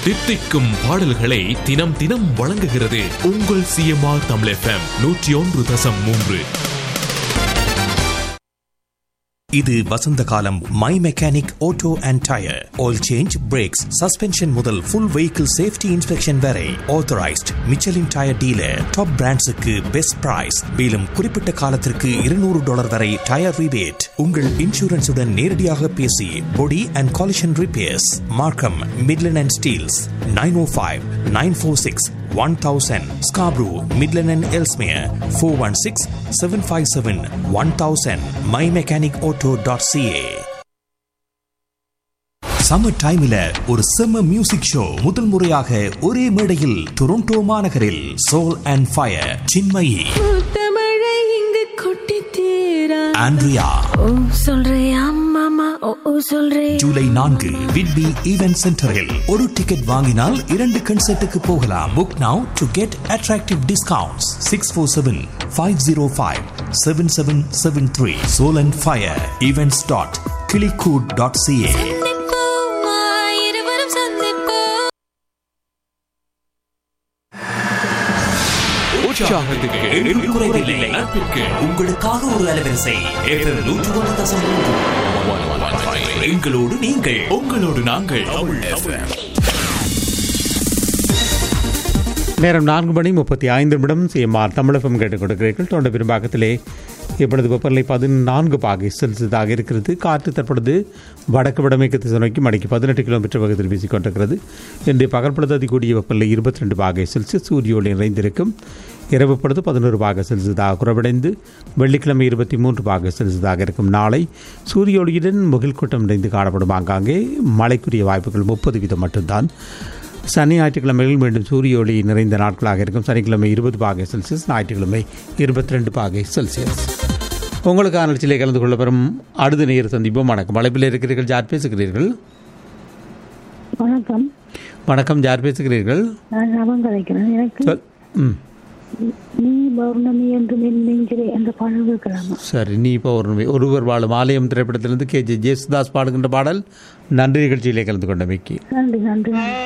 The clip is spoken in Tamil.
தித்திக்கும் பாடல்களை தினம் தினம் வழங்குகிறது உங்கள் சிஎம்ஆர் தமிழ் எஃப்எம் நூற்றி ஒன்று தசம் மூன்று இது வசந்த காலம் my mechanic auto and tyre oil change brakes suspension முதல் ஃபுல் வெஹிக்கிள் சேஃப்டி இன்ஸ்பெக்ஷன் வரை authorised Michelin tyre dealer top பிராண்ட்ஸுக்கு பெஸ்ட் பிரைஸ் மேலும் குறிப்பிட்ட காலத்திற்கு இருநூறு டாலர் வரை டயர் ரிபேட் உங்கள் இன்சூரன்ஸுடன் நேரடியாக பேசி body and collision repairs Markham Midland and Steeles nine O five nine four six one thousand Scarborough Midland and Ellesmere four one six seven five seven one thousand my mechanic auto dot CA summer டைம்ல ஒரு செம்ம மியூசிக் ஷோ முதல் முறையாக ஒரே மேடையில் டொரண்டோ மாநகரில் சோல் அண்ட் ஃபயர் சின்மயி முத்தமழை இங்கு கொட்டி தீரா ஆண்ட்ரியா ஓ சொல்றியா மாமா ஓ ஓ சொல்றே ஜூலை நான்கு விட்பி ஈவென்ட் சென்டரில் ஒரு டிக்கெட் வாங்கினால் இரண்டு கன்சர்ட்டுக்கு போகலாம் book now to get attractive discounts six four seven five zero five seven seven seven three soul and fire events dot கிளிகூட் டாட் சிஏ சந்திப்போமா இருவரும் சந்திப்போம் உற்சாகத்துக்கு என்றும் குறைவில்லை. நட்பிற்கு உங்களுக்காக ஒரு அலைவரிசை FM 101.3. எங்களோடு நீங்கள் உங்களோடு நாங்கள் நேரம் நான்கு மணி முப்பத்தி ஐந்து நிமிடம் சிஎம்ஆர் தமிழகம் கேட்டுக் கொடுக்கிறீர்கள் தொண்ட பெரும்பாக்கத்திலே இப்பொழுது வெப்பநிலை பதினான்கு பாகை செல்சியஸாக இருக்கிறது காற்று தற்பொழுது வடக்கு வடமேற்கு திசை நோக்கி மணிக்கு பதினெட்டு கிலோமீட்டர் வேகத்தில் வீசிக்கொண்டிருக்கிறது இன்று பகல் பொழுது அதிகூடிய வெப்பநிலை இருபத்தி ரெண்டு பாகை செல்சியஸ் சூரிய ஒளி நிறைந்திருக்கும் இரவு பொழுது பதினோரு பாகை செல்சியஸாக குறைவடைந்து வெள்ளிக்கிழமை இருபத்தி மூன்று பாகை செல்சியஸாக இருக்கும் நாளை சூரிய ஒளியுடன் முகில் கூட்டம் நிறைந்து காணப்படும் ஆங்காங்கே மழைக்குரிய வாய்ப்புகள் முப்பது வீதம் மட்டும்தான் சனி ஞாயிற்றுக்கிழமைகள் மீண்டும் சூரிய ஒளி நிறைந்த நாட்களாக இருக்கும் சனிக்கிழமை இருபது பாகை செல்சியஸ் ஞாயிற்றுக்கிழமை இருபத்தி ரெண்டு பாகை செல்சியஸ் உங்களுக்கான நிகழ்ச்சியிலே கலந்து கொள்ள வரும் அடுத்த நேர் சந்திப்போம் வணக்கம் அழைப்பில் இருக்கிறீர்கள் யார் பேசுகிறீர்கள் வணக்கம் வணக்கம் யார் பேசுகிறீர்கள் நான் ஞாபகம் கிடைக்கிறேன் எனக்கு சொல் ம் நீ பௌர்ணமி என்று மின் நெஞ்சிலே என்ற பாடல் இருக்கலாமா சரி நீ இப்போ ஒரு ஒருவர் வாழும் ஆலயம் திரைப்படத்திலிருந்து கே ஜே ஜேசுதாஸ் பாடுகின்ற பாடல் நன்றி நிகழ்ச்சியிலே கலந்து கொண்டமைக்கு நன்றி நன்றி